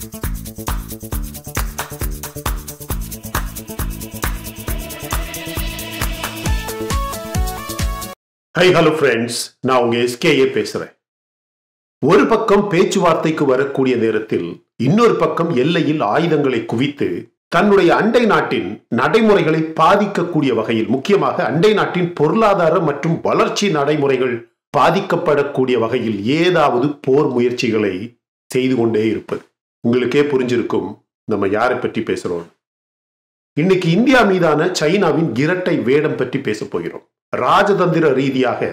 high hello friends நான் உங்க SKA பேசுறேன் ஒரு பக்கம் பேச்சுவார்த்தைக்கு வரக்கூடிய நேரத்தில் இன்னொரு பக்கம் எல்லையில் ஆயுதங்களை குவித்து தன்னுடைய அண்டை நாட்டின் நடைமுறைகளை பாதிக்கக்கூடிய வகையில் முக்கியமாக அண்டை நாட்டின் பொருளாதார மற்றும் வளர்ச்சி நடைமுறைகள் பாதிக்கப்படக்கூடிய வகையில் ஏதாவது போர் முயற்சிகளை செய்து கொண்டே இருப்பது உங்களுக்கே புரிஞ்சிருக்கும் நம்ம யாரை பற்றி பேசுறோம் இன்னைக்கு இந்தியா மீதான சைனாவின் இரட்டை வேடம் பற்றி பேசப் போகிறோம் ராஜதந்திர ரீதியாக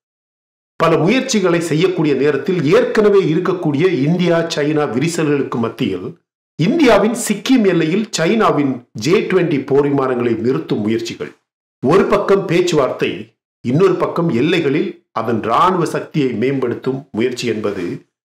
பல முயற்சிகளை செய்யக்கூடிய நேரத்தில் ஏற்கனவே இருக்கக்கூடிய இந்தியா சைனா விரிசல்களுக்கு மத்தியில் இந்தியாவின் சிக்கிம் எல்லையில் சைனாவின் ஜே டுவெண்டி போர் விமானங்களை நிறுத்தும் முயற்சிகள் ஒரு பக்கம் பேச்சுவார்த்தை இன்னொரு பக்கம் எல்லைகளில் அதன் இராணுவ சக்தியை மேம்படுத்தும் முயற்சி என்பது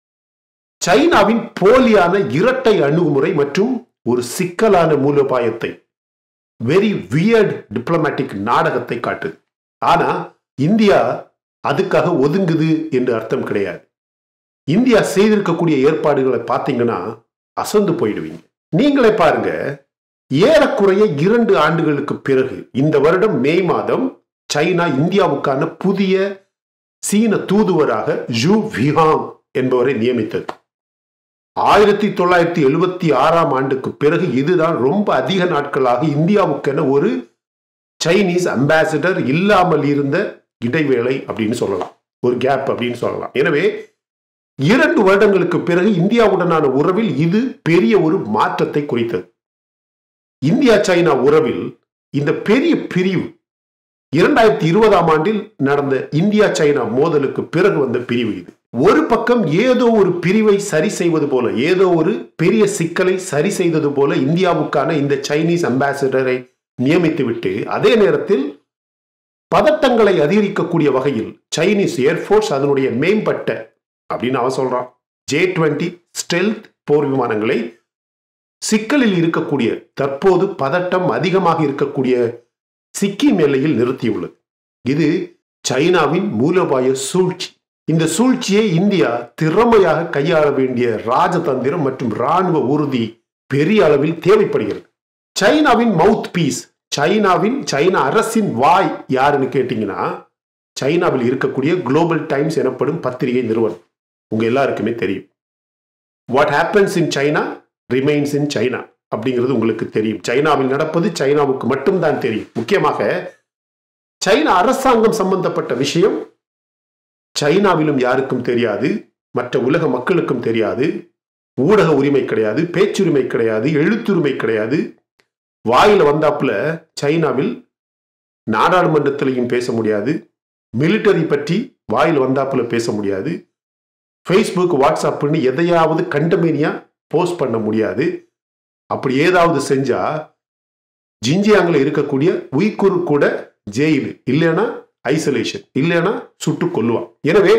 சைனாவின் போலியான இரட்டை அணுகுமுறை மற்றும் ஒரு சிக்கலான மூலோபாயத்தை வெரி வியர்ட் டிப்ளமேட்டிக் நாடகத்தை காட்டுது ஆனா இந்தியா அதுக்காக ஒதுங்குது என்று அர்த்தம் கிடையாது இந்தியா செய்திருக்கக்கூடிய ஏற்பாடுகளை பார்த்தீங்கன்னா அசந்து போயிடுவீங்க நீங்களே பாருங்க ஏறக்குறைய இரண்டு ஆண்டுகளுக்கு பிறகு இந்த வருடம் மே மாதம் சைனா இந்தியாவுக்கான புதிய சீன தூதுவராக ஜூ விஹாங் என்பவரை நியமித்தது ஆயிரத்தி தொள்ளாயிரத்தி எழுபத்தி ஆறாம் ஆண்டுக்கு பிறகு இதுதான் ரொம்ப அதிக நாட்களாக இந்தியாவுக்கென ஒரு சைனீஸ் அம்பாசிடர் இல்லாமல் இருந்த இடைவேளை அப்படின்னு சொல்லலாம் ஒரு கேப் அப்படின்னு சொல்லலாம் எனவே இரண்டு வருடங்களுக்கு பிறகு இந்தியாவுடனான உறவில் இது பெரிய ஒரு மாற்றத்தை குறித்தது இந்தியா சைனா உறவில் இந்த பெரிய பிரிவு இரண்டாயிரத்தி இருபதாம் ஆண்டில் நடந்த இந்தியா சைனா மோதலுக்கு பிறகு வந்த பிரிவு இது ஒரு பக்கம் ஏதோ ஒரு பிரிவை சரி செய்வது போல ஏதோ ஒரு பெரிய சிக்கலை சரி செய்தது போல இந்தியாவுக்கான இந்த சைனீஸ் அம்பாசிடரை நியமித்துவிட்டு அதே நேரத்தில் பதட்டங்களை அதிகரிக்கக்கூடிய வகையில் சைனீஸ் ஏர்ஃபோர்ஸ் அதனுடைய மேம்பட்ட அப்படின்னு அவன் சொல்றான் ஜே டுவெண்ட்டி ஸ்டெல்த் போர் விமானங்களை சிக்கலில் இருக்கக்கூடிய தற்போது பதட்டம் அதிகமாக இருக்கக்கூடிய சிக்கிம் எல்லையில் நிறுத்தியுள்ளது இது சைனாவின் மூலோபாய சூழ்ச்சி இந்த சூழ்ச்சியை இந்தியா திறமையாக கையாள வேண்டிய ராஜதந்திரம் மற்றும் இராணுவ உறுதி பெரிய அளவில் தேவைப்படுகிறது சைனாவின் மவுத் பீஸ் சைனாவின் சைனா அரசின் வாய் யாருன்னு கேட்டீங்கன்னா சைனாவில் இருக்கக்கூடிய குளோபல் டைம்ஸ் எனப்படும் பத்திரிகை நிறுவனம் உங்க எல்லாருக்குமே தெரியும் what happens in China remains in China அப்படிங்கிறது உங்களுக்கு தெரியும் சைனாவில் நடப்பது சைனாவுக்கு மட்டும்தான் தெரியும் முக்கியமாக சைனா அரசாங்கம் சம்பந்தப்பட்ட விஷயம் சைனாவிலும் யாருக்கும் தெரியாது மற்ற உலக மக்களுக்கும் தெரியாது ஊடக உரிமை கிடையாது பேச்சுரிமை கிடையாது எழுத்துரிமை கிடையாது வாயில வந்தாப்புல சைனாவில் நாடாளுமன்றத்திலையும் பேச முடியாது மிலிட்டரி பற்றி வாயில் வந்தாப்புல பேச முடியாது ஃபேஸ்புக் வாட்ஸ்அப்னு எதையாவது கண்டமேனியா போஸ்ட் பண்ண முடியாது அப்படி ஏதாவது செஞ்சா ஜிஞ்சியாங்கில் இருக்கக்கூடிய உய்குர் கூட ஜெயில் இல்லைன்னா ஐசோலேஷன் இல்லைன்னா சுட்டு கொல்லுவான் எனவே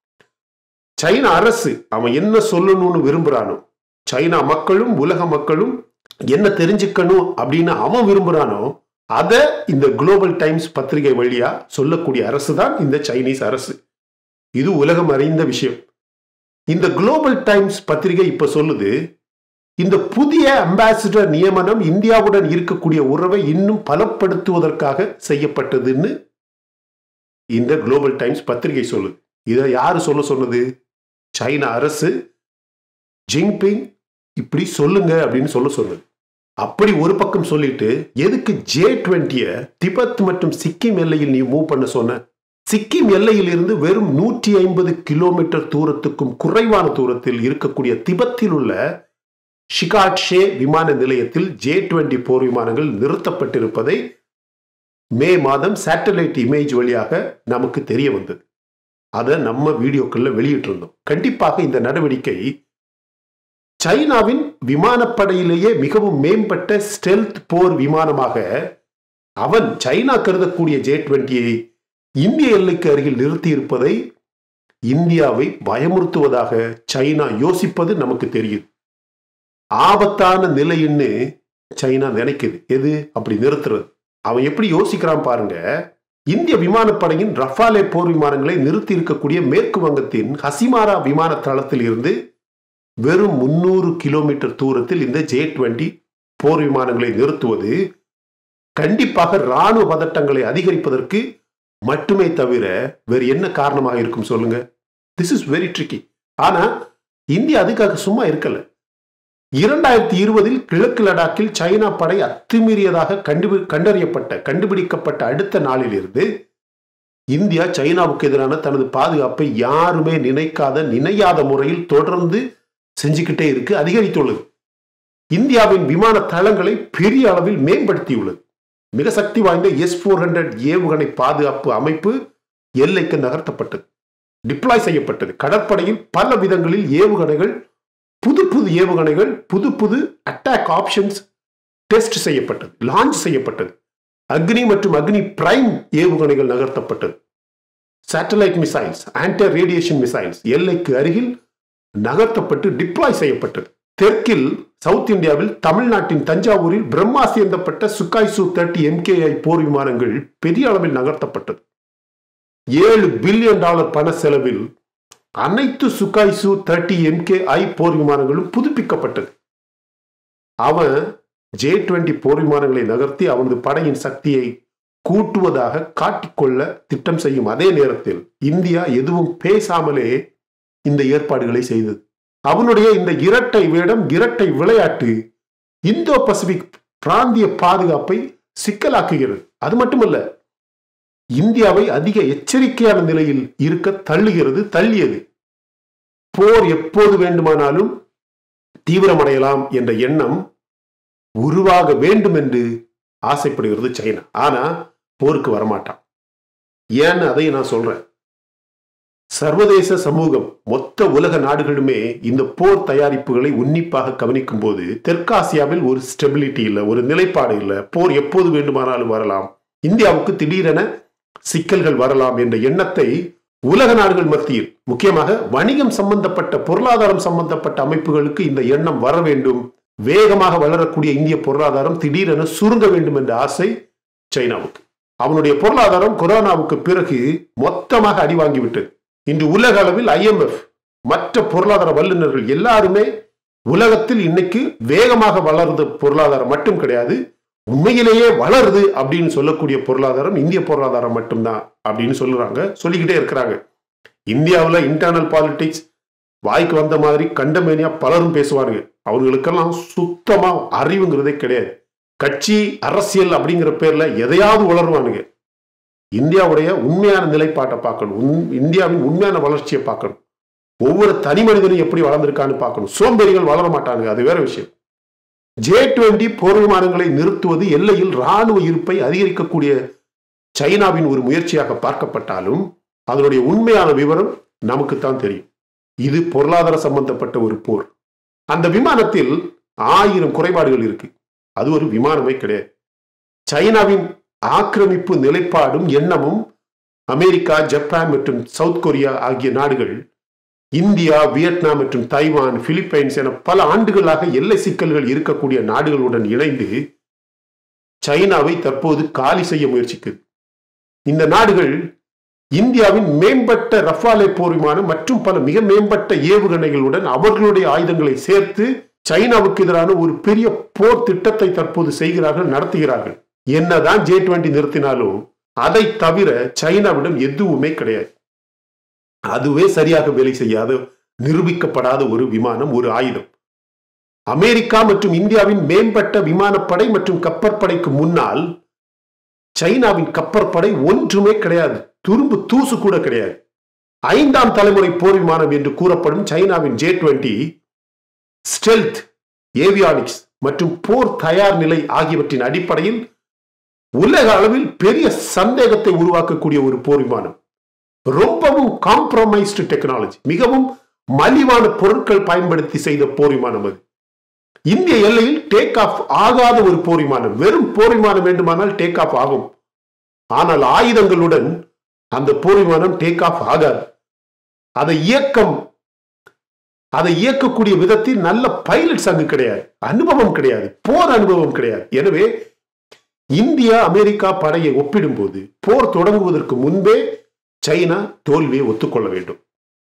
சைனா அரசு அவன் என்ன சொல்லணும்னு விரும்புறானோ சைனா மக்களும் உலக மக்களும் என்ன தெரிஞ்சுக்கணும் அப்படின்னு அவன் விரும்புறானோ அதை இந்த குளோபல் டைம்ஸ் பத்திரிகை வழியா சொல்லக்கூடிய அரசு தான் இந்த சைனீஸ் அரசு இது உலகம் அறிந்த விஷயம் இந்த குளோபல் டைம்ஸ் பத்திரிகை இப்ப சொல்லுது இந்த புதிய அம்பாசிடர் நியமனம் இந்தியாவுடன் இருக்கக்கூடிய உறவை இன்னும் பலப்படுத்துவதற்காக செய்யப்பட்டதுன்னு இந்த குளோபல் டைம்ஸ் பத்திரிகை சொல்லுது இதை யாரு சொல்ல சொன்னது சைனா அரசு ஜிங்பிங் இப்படி சொல்லுங்க அப்படின்னு சொல்ல சொன்னது அப்படி ஒரு பக்கம் சொல்லிட்டு எதுக்கு ஜே டுவெண்ட்டிய திபெத் மற்றும் சிக்கிம் எல்லையில் நீ மூவ் பண்ண சொன்ன சிக்கிம் எல்லையில் இருந்து வெறும் நூற்றி ஐம்பது கிலோமீட்டர் தூரத்துக்கும் குறைவான தூரத்தில் இருக்கக்கூடிய திபெத்தில் உள்ள ஷிகாட்ஷே விமான நிலையத்தில் ஜே டுவெண்டி போர் விமானங்கள் நிறுத்தப்பட்டிருப்பதை மே மாதம் சேட்டலைட் இமேஜ் வழியாக நமக்கு தெரிய வந்தது அதை நம்ம வீடியோக்கள்ல வெளியிட்டிருந்தோம் கண்டிப்பாக இந்த நடவடிக்கை சைனாவின் விமானப்படையிலேயே மிகவும் மேம்பட்ட ஸ்டெல்த் போர் விமானமாக அவன் சைனா கருதக்கூடிய ஜே டுவெண்ட்டியை இந்திய எல்லைக்கு அருகில் நிறுத்தியிருப்பதை இந்தியாவை பயமுறுத்துவதாக சைனா யோசிப்பது நமக்கு தெரியுது ஆபத்தான நிலைன்னு சைனா நினைக்குது எது அப்படி நிறுத்துறது அவன் எப்படி யோசிக்கிறான் பாருங்க இந்திய விமானப்படையின் ரஃபாலே போர் விமானங்களை நிறுத்தி இருக்கக்கூடிய மேற்கு வங்கத்தின் ஹசிமாரா விமான தளத்தில் இருந்து வெறும் முன்னூறு கிலோமீட்டர் தூரத்தில் இந்த ஜே டுவெண்டி போர் விமானங்களை நிறுத்துவது கண்டிப்பாக ராணுவ பதட்டங்களை அதிகரிப்பதற்கு மட்டுமே தவிர வேறு என்ன காரணமாக இருக்கும் சொல்லுங்க திஸ் இஸ் வெரி ட்ரிக்கி ஆனா இந்தியா அதுக்காக சும்மா இருக்கல இரண்டாயிரத்தி இருபதில் கிழக்கு லடாக்கில் சைனா படை அத்துமீறியதாக கண்டுபி கண்டறியப்பட்ட கண்டுபிடிக்கப்பட்ட அடுத்த நாளிலிருந்து இந்தியா சைனாவுக்கு எதிரான தனது பாதுகாப்பை யாருமே நினைக்காத நினையாத முறையில் தொடர்ந்து செஞ்சுக்கிட்டே இருக்கு அதிகரித்துள்ளது இந்தியாவின் விமான தளங்களை பெரிய அளவில் மேம்படுத்தியுள்ளது மிக சக்தி வாய்ந்த எஸ் போர் ஹண்ட்ரட் ஏவுகணை பாதுகாப்பு அமைப்பு எல்லைக்கு நகர்த்தப்பட்டது டிப்ளாய் செய்யப்பட்டது கடற்படையில் பல விதங்களில் ஏவுகணைகள் புது புது ஏவுகணைகள் புது புது அட்டாக் ஆப்ஷன்ஸ் டெஸ்ட் செய்யப்பட்டது லான்ச் செய்யப்பட்டது அக்னி மற்றும் அக்னி பிரைம் ஏவுகணைகள் நகர்த்தப்பட்டது satellite missiles anti radiation missiles எல்லைக்கு அருகில் நகர்த்தப்பட்டு டிப்ளாய் செய்யப்பட்டது தெற்கில் சவுத் இந்தியாவில் தமிழ்நாட்டின் தஞ்சாவூரில் பிரம்மாசி எந்தப்பட்ட சுக்காய்சு தேர்ட்டி எம்கேஐ போர் விமானங்கள் பெரிய அளவில் நகர்த்தப்பட்டது ஏழு பில்லியன் டாலர் பண செலவில் அனைத்து சுக்காய்சு தேர்ட்டி எம்கே ஐ போர் விமானங்களும் புதுப்பிக்கப்பட்டது அவன் ஜே டுவெண்டி போர் விமானங்களை நகர்த்தி அவனது படையின் சக்தியை கூட்டுவதாக காட்டிக்கொள்ள திட்டம் செய்யும் அதே நேரத்தில் இந்தியா எதுவும் பேசாமலே இந்த ஏற்பாடுகளை செய்தது அவனுடைய இந்த இரட்டை வேடம் இரட்டை விளையாட்டு இந்தோ பசிபிக் பிராந்திய பாதுகாப்பை சிக்கலாக்குகிறது அது மட்டுமல்ல இந்தியாவை அதிக எச்சரிக்கையான நிலையில் இருக்க தள்ளுகிறது தள்ளியது போர் எப்போது வேண்டுமானாலும் தீவிரமடையலாம் என்ற எண்ணம் உருவாக வேண்டும் என்று ஆசைப்படுகிறது சைனா ஆனா போருக்கு வரமாட்டான் ஏன்னு அதை நான் சொல்றேன் சர்வதேச சமூகம் மொத்த உலக நாடுகளுமே இந்த போர் தயாரிப்புகளை உன்னிப்பாக கவனிக்கும் போது தெற்காசியாவில் ஒரு ஸ்டெபிலிட்டி இல்லை ஒரு நிலைப்பாடு இல்லை போர் எப்போது வேண்டுமானாலும் வரலாம் இந்தியாவுக்கு திடீரென சிக்கல்கள் வரலாம் என்ற எண்ணத்தை உலக நாடுகள் மத்தியில் முக்கியமாக வணிகம் சம்பந்தப்பட்ட பொருளாதாரம் சம்பந்தப்பட்ட அமைப்புகளுக்கு இந்த எண்ணம் வர வேண்டும் வேகமாக வளரக்கூடிய இந்திய பொருளாதாரம் திடீரென சுருங்க வேண்டும் என்ற ஆசை சைனாவுக்கு அவனுடைய பொருளாதாரம் கொரோனாவுக்கு பிறகு மொத்தமாக அடி வாங்கிவிட்டது இன்று உலக அளவில் ஐஎம்எஃப் மற்ற பொருளாதார வல்லுநர்கள் எல்லாருமே உலகத்தில் இன்னைக்கு வேகமாக வளர்ந்த பொருளாதாரம் மட்டும் கிடையாது உண்மையிலேயே வளருது அப்படின்னு சொல்லக்கூடிய பொருளாதாரம் இந்திய பொருளாதாரம் மட்டும்தான் அப்படின்னு சொல்லுறாங்க சொல்லிக்கிட்டே இருக்கிறாங்க இந்தியாவில் இன்டர்னல் பாலிடிக்ஸ் வாய்க்கு வந்த மாதிரி கண்டமேனியா பலரும் பேசுவாருங்க அவங்களுக்கெல்லாம் சுத்தமா அறிவுங்கிறதே கிடையாது கட்சி அரசியல் அப்படிங்கிற பேர்ல எதையாவது வளருவானுங்க இந்தியாவுடைய உண்மையான நிலைப்பாட்டை பார்க்கணும் உண்- இந்தியாவின் உண்மையான வளர்ச்சியை பார்க்கணும் ஒவ்வொரு தனி மனிதனும் எப்படி வளர்ந்திருக்கான்னு பார்க்கணும் சோம்பேறிகள் வளர மாட்டானுங்க அது வேற விஷயம் ஜே டுவெண்டி போர் விமானங்களை நிறுத்துவது எல்லையில் ராணுவ இருப்பை அதிகரிக்கக்கூடிய சைனாவின் ஒரு முயற்சியாக பார்க்கப்பட்டாலும் அதனுடைய உண்மையான விவரம் நமக்குத்தான் தெரியும் இது பொருளாதார சம்பந்தப்பட்ட ஒரு போர் அந்த விமானத்தில் ஆயிரம் குறைபாடுகள் இருக்கு அது ஒரு விமானமே கிடையாது சைனாவின் ஆக்கிரமிப்பு நிலைப்பாடும் எண்ணமும் அமெரிக்கா ஜப்பான் மற்றும் சவுத் கொரியா ஆகிய நாடுகள் இந்தியா வியட்நாம் மற்றும் தைவான் பிலிப்பைன்ஸ் என பல ஆண்டுகளாக எல்லை சிக்கல்கள் இருக்கக்கூடிய நாடுகளுடன் இணைந்து சைனாவை தற்போது காலி செய்ய முயற்சிக்குது இந்த நாடுகள் இந்தியாவின் மேம்பட்ட ரஃபாலே போர் விமானம் மற்றும் பல மிக மேம்பட்ட ஏவுகணைகளுடன் அவர்களுடைய ஆயுதங்களை சேர்த்து சைனாவுக்கு எதிரான ஒரு பெரிய போர் திட்டத்தை தற்போது செய்கிறார்கள் நடத்துகிறார்கள் என்னதான் ஜே டுவெண்டி நிறுத்தினாலும் அதை தவிர சைனாவிடம் எதுவுமே கிடையாது அதுவே சரியாக வேலை செய்யாத நிரூபிக்கப்படாத ஒரு விமானம் ஒரு ஆயுதம் அமெரிக்கா மற்றும் இந்தியாவின் மேம்பட்ட விமானப்படை மற்றும் கப்பற்படைக்கு முன்னால் சைனாவின் கப்பற்படை ஒன்றுமே கிடையாது துரும்பு தூசு கூட கிடையாது ஐந்தாம் தலைமுறை போர் விமானம் என்று கூறப்படும் சைனாவின் ஜே டுவெண்டி ஸ்டெல்த் ஏவியானிக்ஸ் மற்றும் போர் தயார் நிலை ஆகியவற்றின் அடிப்படையில் உலக அளவில் பெரிய சந்தேகத்தை உருவாக்கக்கூடிய ஒரு போர் விமானம் ரொம்பவும் காம்ப்ரமைஸ்டு டெக்னாலஜி மிகவும் மலிவான பொருட்கள் பயன்படுத்தி செய்த போர் விமானம் அது இந்திய எல்லையில் டேக் ஆஃப் ஆகாத ஒரு போர் விமானம் வெறும் போர் விமானம் வேண்டுமானால் டேக் ஆஃப் ஆகும் ஆனால் ஆயுதங்களுடன் அந்த போர் விமானம் டேக் ஆஃப் ஆகாது அதை இயக்கம் அதை இயக்கக்கூடிய விதத்தில் நல்ல பைலட்ஸ் அங்கு கிடையாது அனுபவம் கிடையாது போர் அனுபவம் கிடையாது எனவே இந்தியா அமெரிக்கா படையை ஒப்பிடும்போது போர் தொடங்குவதற்கு முன்பே சைனா தோல்வியை ஒத்துக்கொள்ள வேண்டும்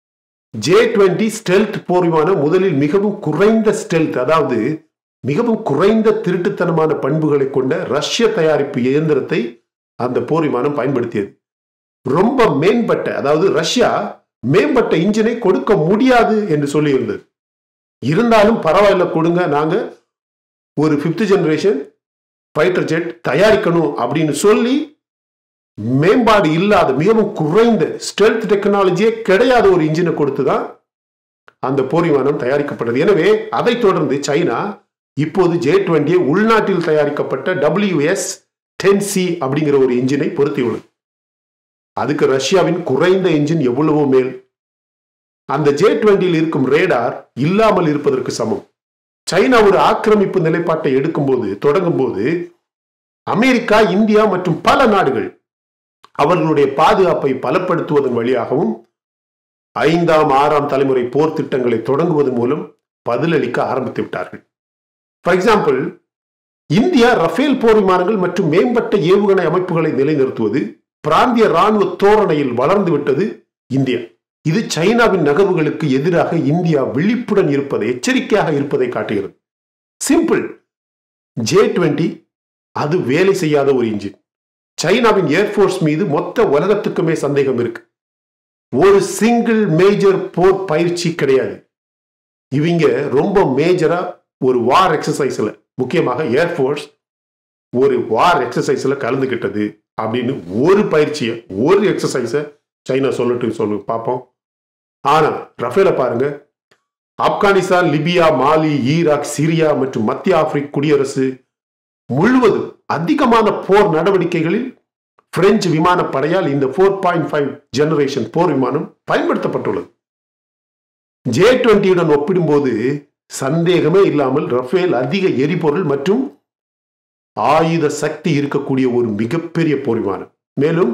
ஜே டுவெண்டி ஸ்டெல்த் போர் விமானம் முதலில் மிகவும் குறைந்த ஸ்டெல்த் அதாவது மிகவும் குறைந்த திருட்டுத்தனமான பண்புகளை கொண்ட ரஷ்ய தயாரிப்பு இயந்திரத்தை அந்த போர் விமானம் பயன்படுத்தியது ரொம்ப மேம்பட்ட அதாவது ரஷ்யா மேம்பட்ட இன்ஜினை கொடுக்க முடியாது என்று சொல்லியிருந்தது இருந்தாலும் பரவாயில்ல கொடுங்க நாங்க ஒரு பிப்த் ஜெனரேஷன் ஃபைட்டர் ஜெட் தயாரிக்கணும் அப்படின்னு சொல்லி மேம்பாடு இல்லாத மிகவும் குறைந்த ஸ்டெல்த் டெக்னாலஜியே கிடையாத ஒரு இன்ஜினை கொடுத்து தான் அந்த போர் விமானம் தயாரிக்கப்பட்டது எனவே அதைத் தொடர்ந்து சைனா இப்போது ஜே டுவெண்டியை உள்நாட்டில் தயாரிக்கப்பட்ட டபிள்யூஎஸ் டென் சி அப்படிங்கிற ஒரு இன்ஜினை பொருத்தியுள்ளது அதுக்கு ரஷ்யாவின் குறைந்த இன்ஜின் எவ்வளவோ மேல் அந்த ஜே டுவெண்டியில் இருக்கும் ரேடார் இல்லாமல் இருப்பதற்கு சமம் சைனா ஒரு ஆக்கிரமிப்பு நிலைப்பாட்டை எடுக்கும்போது தொடங்கும் போது அமெரிக்கா இந்தியா மற்றும் பல நாடுகள் அவர்களுடைய பாதுகாப்பை பலப்படுத்துவதன் வழியாகவும் ஐந்தாம் ஆறாம் தலைமுறை போர் திட்டங்களை தொடங்குவதன் மூலம் பதிலளிக்க ஆரம்பித்து விட்டார்கள் ஃபார் எக்ஸாம்பிள் இந்தியா ரஃபேல் போர் விமானங்கள் மற்றும் மேம்பட்ட ஏவுகணை அமைப்புகளை நிலைநிறுத்துவது பிராந்திய ராணுவ தோரணையில் வளர்ந்து விட்டது இந்தியா இது சைனாவின் நகர்வுகளுக்கு எதிராக இந்தியா விழிப்புடன் இருப்பதை எச்சரிக்கையாக இருப்பதை காட்டுகிறது சிம்பிள் ஜே டுவெண்டி அது வேலை செய்யாத ஒரு இன்ஜின் சைனாவின் ஏர்ஃபோர்ஸ் மீது மொத்த உலகத்துக்குமே சந்தேகம் இருக்கு ஒரு சிங்கிள் மேஜர் போர் பயிற்சி கிடையாது இவங்க ரொம்ப மேஜரா ஒரு வார் எக்ஸசைஸ்ல முக்கியமாக ஏர்ஃபோர்ஸ் ஒரு வார் எக்ஸசைஸ்ல கலந்துகிட்டது அப்படின்னு ஒரு பயிற்சியை ஒரு எக்ஸசைஸை சைனா சொல்லட்டு சொல்லு பார்ப்போம் ஆனா ரஃபேல பாருங்க Afghanistan Libya Mali Iraq Syria மற்றும் மத்திய ஆப்பிரிக் குடியரசு முழுவதும் அதிகமான போர் நடவடிக்கைகளில் பிரெஞ்சு விமானப்படையால் இந்த ஃபோர் பாயிண்ட் ஃபைவ் ஜெனரேஷன் போர் விமானம் பயன்படுத்தப்பட்டுள்ளது ஜே டுவெண்ட்டியுடன் ஒப்பிடும்போது சந்தேகமே இல்லாமல் ரஃபேல் அதிக எரிபொருள் மற்றும் ஆயுத சக்தி இருக்கக்கூடிய ஒரு மிகப்பெரிய போர் விமானம் மேலும்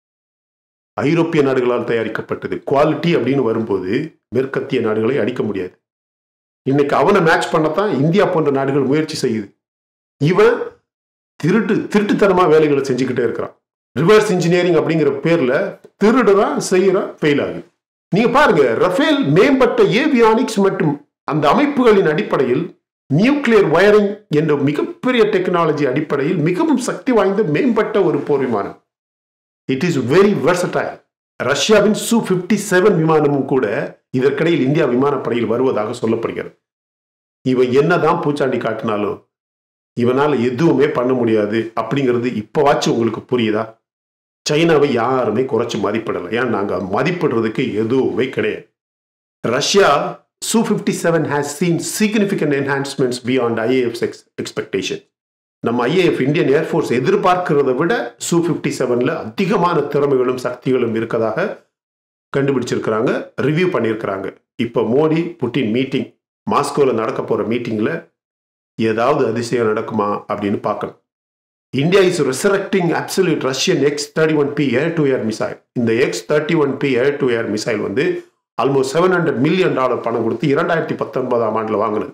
ஐரோப்பிய நாடுகளால் தயாரிக்கப்பட்டது குவாலிட்டி அப்படின்னு வரும்போது மேற்கத்திய நாடுகளை அடிக்க முடியாது இன்னைக்கு அவனை மேட்ச் பண்ணத்தான் இந்தியா போன்ற நாடுகள் முயற்சி செய்யுது இவன் திருட்டு திருட்டுத்தனமா வேலைகளை செஞ்சுக்கிட்டே இருக்கிறான் ரிவர்ஸ் இன்ஜினியரிங் அப்படிங்கிற பேர்ல திருடுறான் செய்யறான் ஃபெயில் ஆகுது நீங்க பாருங்க ரஃபேல் மேம்பட்ட ஏவியானிக்ஸ் மற்றும் அந்த அமைப்புகளின் அடிப்படையில் நியூக்ளியர் வயரிங் என்ற மிகப்பெரிய டெக்னாலஜி அடிப்படையில் மிகவும் சக்தி வாய்ந்த மேம்பட்ட ஒரு போர் விமானம் இட் இஸ் வெரி வெர்சடைல் ரஷ்யாவின் சு பிப்டி செவன் விமானமும் கூட இதற்கிடையில் இந்தியா விமானப்படையில் வருவதாக சொல்லப்படுகிறது இவன் என்னதான் பூச்சாண்டி காட்டினாலும் இவனால எதுவுமே பண்ண முடியாது அப்படிங்கிறது இப்பவாச்சும் உங்களுக்கு புரியுதா சைனாவை யாருமே குறைச்சு மதிப்பிடலை ஏன் நாங்க மதிப்பிடுறதுக்கு எதுவுமே கிடையாது Russia Su fifty seven has seen significant enhancements beyond IAF expectation நம்ம ஐஏஎஃப் இந்தியன் ஏர்ஃபோர்ஸ் எதிர்பார்க்கிறத விட சு பிப்டி செவன்ல அதிகமான திறமைகளும் சக்திகளும் இருக்கதாக கண்டுபிடிச்சிருக்கிறாங்க ரிவ்யூ பண்ணியிருக்கிறாங்க இப்போ மோடி புட்டின் மீட்டிங் மாஸ்கோவில் நடக்க போகிற மீட்டிங்கில் ஏதாவது அதிசயம் நடக்குமா அப்படின்னு பார்க்கணும் India is resurrecting absolute Russian X thirty one P air to air missile இந்த X thirty one P air to air missile வந்து almost seven hundred million dollar பணம் கொடுத்து இரண்டாயிரத்தி பத்தொன்பதாம் ஆண்டில் வாங்கினது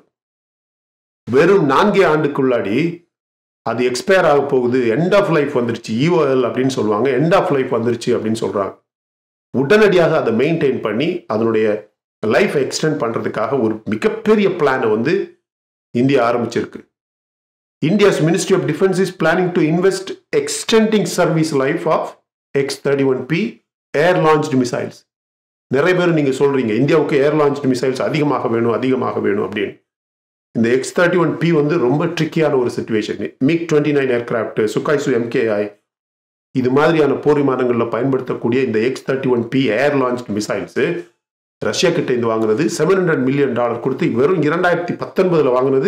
வெறும் நான்கே ஆண்டுக்குள்ளாடி அது எக்ஸ்பயர் ஆக போகுது எண்ட் ஆஃப் லைஃப் வந்துருச்சு இஓஎல் அப்படின்னு சொல்லுவாங்க எண்ட் ஆஃப் லைஃப் வந்துருச்சு அப்படின்னு சொல்றாங்க உடனடியாக அதை மெயின்டைன் பண்ணி அதனுடைய லைஃப் எக்ஸ்டெண்ட் பண்றதுக்காக ஒரு மிகப்பெரிய பிளானை வந்து இந்தியா ஆரம்பிச்சிருக்கு India's ministry of defence is planning to invest extending service life of X thirty one P air launched missiles நிறைய பேர் நீங்க சொல்றீங்க இந்தியாவுக்கு ஏர் லான்ச்டு மிசைல்ஸ் அதிகமாக வேணும் அதிகமாக வேணும் அப்படின்னு இந்த எக்ஸ் தேர்ட்டி ஒன் பி வந்து ரொம்ப ட்ரிக்கியான ஒரு situation MiG twenty nine aircraft Sukhoi MKI இது மாதிரியான போர் விமானங்களில் பயன்படுத்தக்கூடிய இந்த X thirty one P air launch missiles Russia கிட்ட இருந்து வாங்குனது செவன் ஹண்ட்ரட் மில்லியன் டாலர் கொடுத்து வெறும் இரண்டாயிரத்தி பத்தொன்பதுல வாங்கினது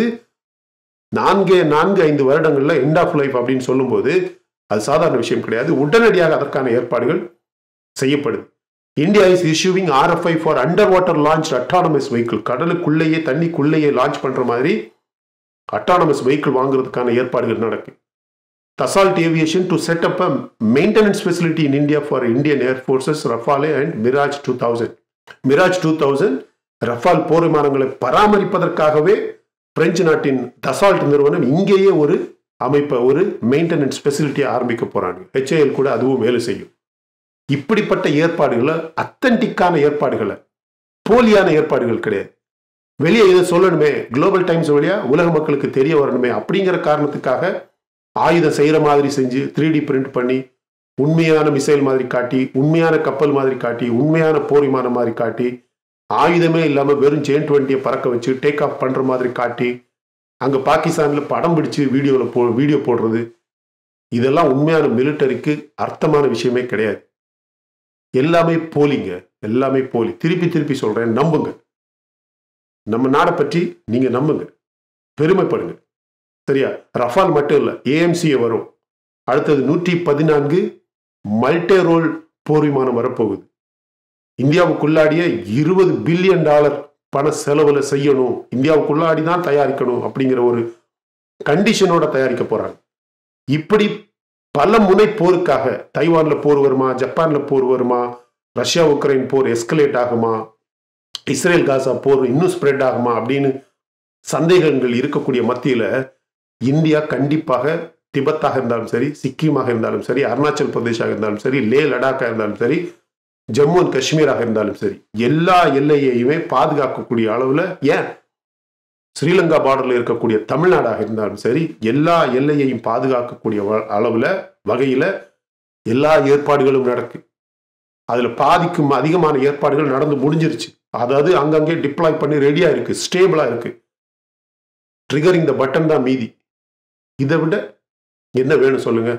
நான்கே நான்கு ஐந்து வருடங்கள்ல எண்ட் ஆஃப் லைஃப் அப்படின்னு சொல்லும்போது அது சாதாரண விஷயம் கிடையாது உடனடியாக அதற்கான ஏற்பாடுகள் செய்யப்படுது India is issuing RFI for under water launch autonomous vehicle கடலுக்குள்ளேயே தண்ணிக்குள்ளேயே லான்ச் பண்ற மாதிரி அட்டானமஸ் வெஹிக்கிள் வாங்குறதுக்கான ஏற்பாடுகள் நடக்கு Dassault Aviation to set up a maintenance facility in India for Indian air forces Rafale and Mirage two thousand Mirage two thousand Rafale போர் விமானங்களை பராமரிப்பதற்காகவே பிரெஞ்சு நாட்டின் தசால்ட் நிறுவனம் இங்கேயே ஒரு அமைப்பை ஒரு மெயின்டெனன்ஸ் ஃபெசிலிட்டியை ஆரம்பிக்க போறாங்க ஹெச்ஏஎல் கூட அதுவும் வேலை செய்யும் இப்படிப்பட்ட ஏற்பாடுகளை அத்தன்டிக்கான ஏற்பாடுகளை போலியான ஏற்பாடுகள் கிடையாது வெளியே இதை சொல்லணுமே குளோபல் டைம்ஸ் வழியா உலக மக்களுக்கு தெரிய வரணுமே அப்படிங்கிற காரணத்துக்காக ஆயுதம் செய்யற மாதிரி செஞ்சு த்ரீ டி பிரிண்ட் பண்ணி உண்மையான மிசைல் மாதிரி காட்டி உண்மையான கப்பல் மாதிரி காட்டி உண்மையான போர் விமானம் மாதிரி காட்டி ஆயுதமே இல்லாம வெறும் ஜேன் டுவெண்ட்டியை பறக்க வச்சு டேக் ஆஃப் பண்ற மாதிரி காட்டி அங்க பாகிஸ்தான்ல படம் பிடிச்சு வீடியோல போ வீடியோ போடுறது இதெல்லாம் உண்மையான மிலிட்டரிக்கு அர்த்தமான விஷயமே கிடையாது எல்லாமே போலிங்க எல்லாமே போலி திருப்பி திருப்பி சொல்றேன் நம்புங்க நம்ம நாடை பற்றி நீங்க நம்புங்க பெருமைப்படுங்க சரியா ரஃபால் மட்டும் இல்ல ஏஎம்சிஏ வரும் அடுத்தது நூற்றி பதினான்கு மல்டே ரோல் போர் விமானம் வரப்போகுது இந்தியாவுக்குள்ளாடிய இருபது பில்லியன் டாலர் பண செலவுல செய்யணும் இந்தியாவுக்குள்ளாடி தான் தயாரிக்கணும் அப்படிங்கிற ஒரு கண்டிஷனோட தயாரிக்க போறாங்க இப்படி பல முனை போருக்காக தைவான்ல போர் வருமா ஜப்பான்ல போர் வருமா ரஷ்யா உக்ரைன் போர் எஸ்கலேட் ஆகுமா இஸ்ரேல் காசா போர் இன்னும் ஸ்ப்ரெட் ஆகுமா அப்படின்னு சந்தேகங்கள் இருக்கக்கூடிய மத்தியில இந்தியா கண்டிப்பாக திபத்தாக இருந்தாலும் சரி சிக்கிமாக இருந்தாலும் சரி அருணாச்சல் பிரதேஷாக இருந்தாலும் சரி லே லடாக்காக இருந்தாலும் சரி ஜம்மு அண்ட் காஷ்மீராக இருந்தாலும் சரி எல்லா எல்லையையுமே பாதுகாக்கக்கூடிய அளவுல ஏன் ஸ்ரீலங்கா பார்டர்ல இருக்கக்கூடிய தமிழ்நாடாக இருந்தாலும் சரி எல்லா எல்லையையும் பாதுகாக்கக்கூடிய அளவுல வகையில எல்லா ஏற்பாடுகளும் நடக்கு அதுல பாதிக்கும் அதிகமான ஏற்பாடுகள் நடந்து முடிஞ்சிருச்சு அதாவது அங்கங்கே டிப்ளாய் பண்ணி ரெடியா இருக்கு ஸ்டேபிளா இருக்கு ட்ரிகரிங் த பட்டன் தான் மீதி இதை விட என்ன வேணும் சொல்லுங்க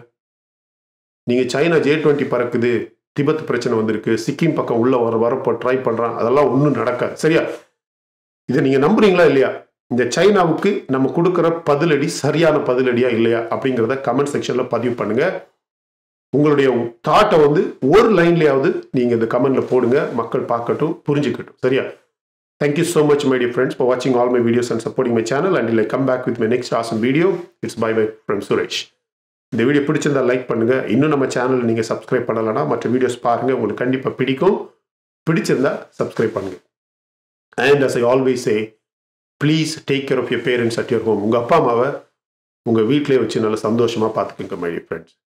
நீங்க சைனா ஜே டுவெண்ட்டி பறக்குது திபெத் பிரச்சனை வந்திருக்கு சிக்கிம் பக்கம் உள்ள வர வரப்போ ட்ரை பண்றான் அதெல்லாம் ஒன்றும் நடக்காது சரியா இதை நீங்க நம்புறீங்களா இல்லையா இந்த சைனாவுக்கு நம்ம கொடுக்குற பதிலடி சரியான பதிலடியா இல்லையா அப்படிங்கிறத கமெண்ட் செக்ஷன்ல பதிவு பண்ணுங்க உங்களுடைய தாட்டை வந்து ஒரு லைன்லயாவது நீங்க இந்த கமெண்ட்ல போடுங்க மக்கள் பார்க்கட்டும் புரிஞ்சுக்கட்டும் சரியா thank you so much my dear friends for வாட்சிங் all my videos and supporting my channel and I'll come back with my next awesome video it's bye bye from Suresh இந்த வீடியோ பிடிச்சிருந்தா லைக் பண்ணுங்க இன்னும் நம்ம சேனல் நீங்க சப்ஸ்கிரைப் பண்ணலன்னா மற்ற வீடியோஸ் பாருங்க உங்களுக்கு கண்டிப்பா பிடிக்கும் பிடிச்சிருந்தா சப்ஸ்கிரைப் பண்ணுங்க and as I always say please take care of your parents at your home உங்க அப்பா அம்மாவை உங்க வீட்டிலே வச்சு நல்ல சந்தோஷமா பார்த்துக்கோங்க மை ஃப்ரெண்ட்ஸ்